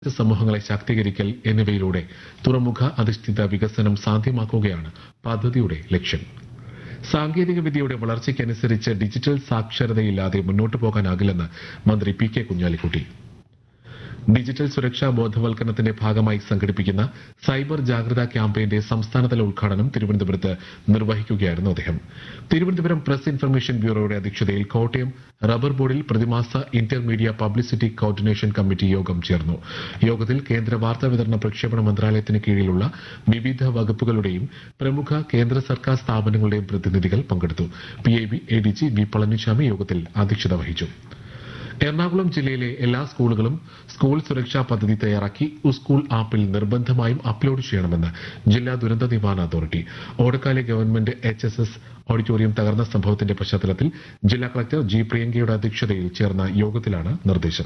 സമൂഹങ്ങളെ ശാക്തീകരിക്കൽ എന്നിവയിലൂടെ തുറമുഖ അധിഷ്ഠിത വികസനം സാധ്യമാക്കുകയാണ് പദ്ധതിയുടെ ലക്ഷ്യം സാങ്കേതിക വിദ്യയുടെ വളർച്ചയ്ക്കനുസരിച്ച് ഡിജിറ്റൽ സാക്ഷരതയില്ലാതെ മുന്നോട്ടു പോകാനാകില്ലെന്ന് മന്ത്രി പി കെ കുഞ്ഞാലിക്കുട്ടി ഡിജിറ്റൽ സുരക്ഷാ ബോധവൽക്കരണത്തിന്റെ ഭാഗമായി സംഘടിപ്പിക്കുന്ന സൈബർ ജാഗ്രതാ ക്യാമ്പയിന്റെ സംസ്ഥാനതല ഉദ്ഘാടനം തിരുവനന്തപുരത്ത് നിർവഹിക്കുകയായിരുന്നു അദ്ദേഹം തിരുവനന്തപുരം പ്രസ് ഇൻഫർമേഷൻ ബ്യൂറോയുടെ അധ്യക്ഷതയിൽ കോട്ടയം റബ്ബർ ബോർഡിൽ പ്രതിമാസ ഇന്റർമീഡിയ പബ്ലിസിറ്റി കോർഡിനേഷൻ കമ്മിറ്റി യോഗം ചേർന്നു യോഗത്തിൽ കേന്ദ്ര വാർത്താ വിതരണ പ്രക്ഷേപണ മന്ത്രാലയത്തിന് കീഴിലുള്ള വിവിധ വകുപ്പുകളുടെയും പ്രമുഖ കേന്ദ്ര സർക്കാർ സ്ഥാപനങ്ങളുടെയും പ്രതിനിധികൾ പങ്കെടുത്തു P I B A D G V Palaniswami യോഗത്തിൽ അധ്യക്ഷത വഹിച്ചു എറണാകുളം ജില്ലയിലെ എല്ലാ സ്കൂളുകളും സ്കൂൾ സുരക്ഷാ പദ്ധതി തയ്യാറാക്കി സ്കൂൾ ആപ്പിൽ നിർബന്ധമായും അപ്ലോഡ് ചെയ്യണമെന്ന് ജില്ലാ ദുരന്ത നിവാരണ authority Odakkali government H S S auditorium തകർന്ന സംഭവത്തിന്റെ പശ്ചാത്തലത്തിൽ ജില്ലാ കളക്ടർ ജി പ്രിയങ്കയുടെ അധ്യക്ഷതയിൽ ചേർന്ന യോഗത്തിലാണ് നിർദ്ദേശം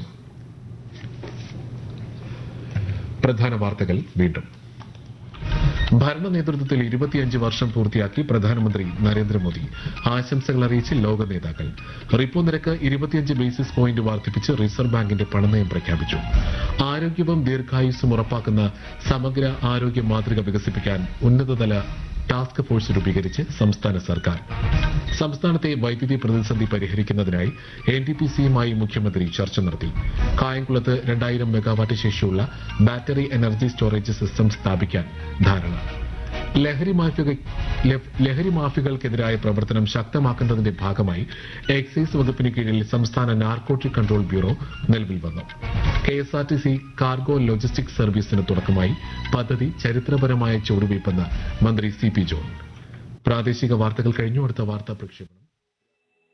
പ്രധാന വാർത്തകൾ വീണ്ടും ഭരണ നേതൃത്വത്തിൽ ഇരുപത്തിയഞ്ച് വർഷം പൂർത്തിയാക്കി പ്രധാനമന്ത്രി നരേന്ദ്രമോദി ആശംസകൾ അറിയിച്ച് ലോക നേതാക്കൾ റിപ്പോ നിരക്ക് ഇരുപത്തിയഞ്ച് ബേസിസ് പോയിന്റ് വർദ്ധിപ്പിച്ച് റിസർവ് ബാങ്കിന്റെ പണനയം പ്രഖ്യാപിച്ചു ആരോഗ്യവും ദീർഘായുസ്സും ഉറപ്പാക്കുന്ന സമഗ്ര ആരോഗ്യ മാതൃക വികസിപ്പിക്കാൻ ഉന്നതതല ടാസ്ക് ഫോഴ്സ് രൂപീകരിച്ച് സംസ്ഥാന സർക്കാർ സംസ്ഥാനത്തെ വൈദ്യുതി പ്രതിസന്ധി പരിഹരിക്കുന്നതിനായി എൻ ടി പി സിയുമായി മുഖ്യമന്ത്രി ചർച്ച നടത്തി കായംകുളത്ത് രണ്ടായിരം മെഗാവാട്ട് ശേഷിയുള്ള ബാറ്ററി എനർജി സ്റ്റോറേജ് സിസ്റ്റം സ്ഥാപിക്കാൻ ധാരണ ലഹരി മാഫിയ ലഫ്- ലഹരി മാഫിയകൾക്കെതിരായ പ്രവർത്തനം ശക്തമാക്കുന്നതിന്റെ ഭാഗമായി എക്സൈസ് വകുപ്പിന് കീഴിൽ സംസ്ഥാന നാർക്കോട്ടിക് കൺട്രോൾ ബ്യൂറോ നിലവിൽ വന്നു K S R T C cargo logistics സർവീസിന് തുടക്കമായി പദ്ധതി ചരിത്രപരമായ ചുവടുവയ്പ്പെന്ന് മന്ത്രി സി പി ജോൺ പ്രാദേശിക വാർത്തകൾ കഴിഞ്ഞു അടുത്ത വാർത്താ പ്രക്ഷേപണം